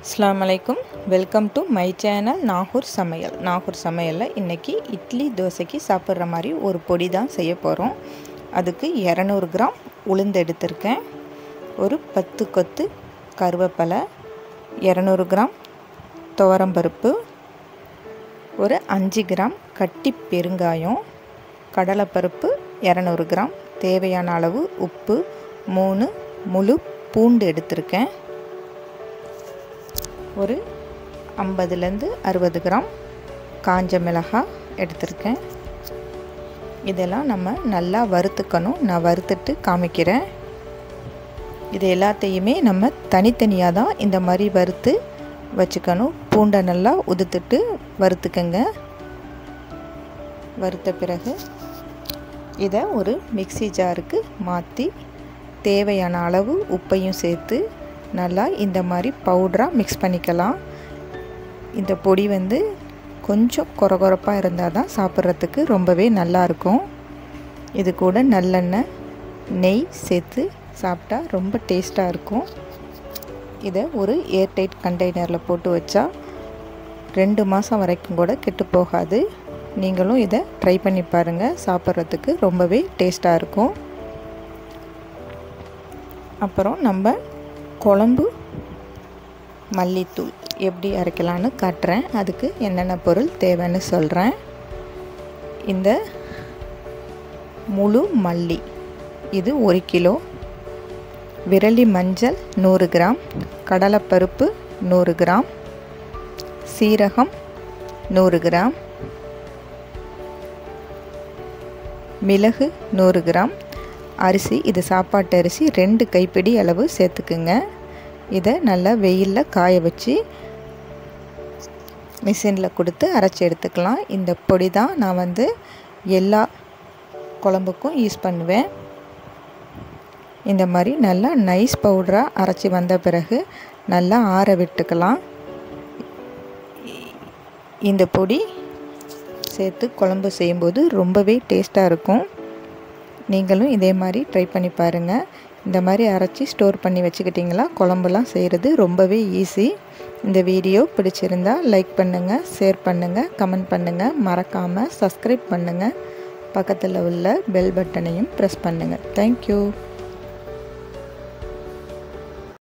அஸ்லாம் வலைக்கும் welcome to my channel Nagore சமையல் நாகூர் சமையலில் இன்றைக்கி இட்லி தோசைக்கு சாப்பிட்ற மாதிரி ஒரு பொடி தான் செய்ய போகிறோம் அதுக்கு இரநூறு கிராம் உளுந்து எடுத்திருக்கேன் ஒரு பத்து கொத்து கருவேப்பிலை இரநூறு கிராம் துவரம்பருப்பு ஒரு அஞ்சு கிராம் கட்டி பெருங்காயம் கடலைப்பருப்பு இரநூறு கிராம் தேவையான அளவு உப்பு மூணு முழு பூண்டு எடுத்திருக்கேன் ஒரு ஐம்பதுலேருந்து அறுபது கிராம் காஞ்ச மிளகாய் எடுத்திருக்கேன் இதெல்லாம் நம்ம நல்லா வறுத்துக்கணும் நான் வறுத்துட்டு காமிக்கிறேன் இது எல்லாத்தையுமே நம்ம தனித்தனியாக தான் இந்த மாதிரி வறுத்து வச்சுக்கணும் பூண்டை நல்லா உதுத்துட்டு வறுத்துக்கங்க வறுத்த பிறகு இதை ஒரு மிக்சி ஜாருக்கு மாற்றி தேவையான அளவு உப்பையும் சேர்த்து நல்லா இந்த மாதிரி பவுடராக மிக்ஸ் பண்ணிக்கலாம் இந்த பொடி வந்து கொஞ்சம் கொரகொரப்பாக இருந்தால் தான் சாப்பிட்றதுக்கு ரொம்பவே நல்லாயிருக்கும் இது கூட நல்லெண்ணெய் நெய் சேர்த்து சாப்பிட்டா ரொம்ப டேஸ்ட்டாக இருக்கும் இதை ஒரு ஏர்டைட் கண்டெய்னரில் போட்டு வச்சா ரெண்டு மாதம் வரைக்கும் கூட கெட்டு போகாது நீங்களும் இதை ட்ரை பண்ணி பாருங்கள் சாப்பிட்றதுக்கு ரொம்பவே டேஸ்ட்டாக இருக்கும் அப்புறம் நம்ம குழம்பு மல்லித்தூள் எப்படி அரைக்கலான்னு காட்டுறேன் அதுக்கு என்னென்ன பொருள் தேவைன்னு சொல்கிறேன் இந்த முழு மல்லி இது ஒரு கிலோ விரலி மஞ்சள் நூறு கிராம் கடலைப்பருப்பு நூறு கிராம் சீரகம் நூறு கிராம் மிளகு நூறு கிராம் அரிசி இது சாப்பாட்டு அரிசி ரெண்டு கைப்பிடி அளவு சேர்த்துக்குங்க இதை நல்லா வெயிலில் காய வச்சு மிஷினில் கொடுத்து அரைச்சி எடுத்துக்கலாம் இந்த பொடி தான் நான் வந்து எல்லா குழம்புக்கும் யூஸ் பண்ணுவேன் இந்த மாதிரி நல்லா நைஸ் பவுடராக அரைச்சி வந்த பிறகு நல்லா ஆற விட்டுக்கலாம் இந்த பொடி சேர்த்து குழம்பு செய்யும்போது ரொம்பவே டேஸ்ட்டாக இருக்கும் நீங்களும் இதே மாதிரி ட்ரை பண்ணி பாருங்கள் இந்த மாதிரி அரைச்சி ஸ்டோர் பண்ணி வச்சுக்கிட்டிங்களா குழம்புலாம் செய்கிறது ரொம்பவே ஈஸி இந்த வீடியோ பிடிச்சிருந்தா லைக் பண்ணுங்கள் ஷேர் பண்ணுங்கள் கமெண்ட் பண்ணுங்கள் மறக்காமல் சப்ஸ்கிரைப் பண்ணுங்கள் பக்கத்தில் உள்ள பெல் பட்டனையும் ப்ரெஸ் பண்ணுங்கள் தேங்க்யூ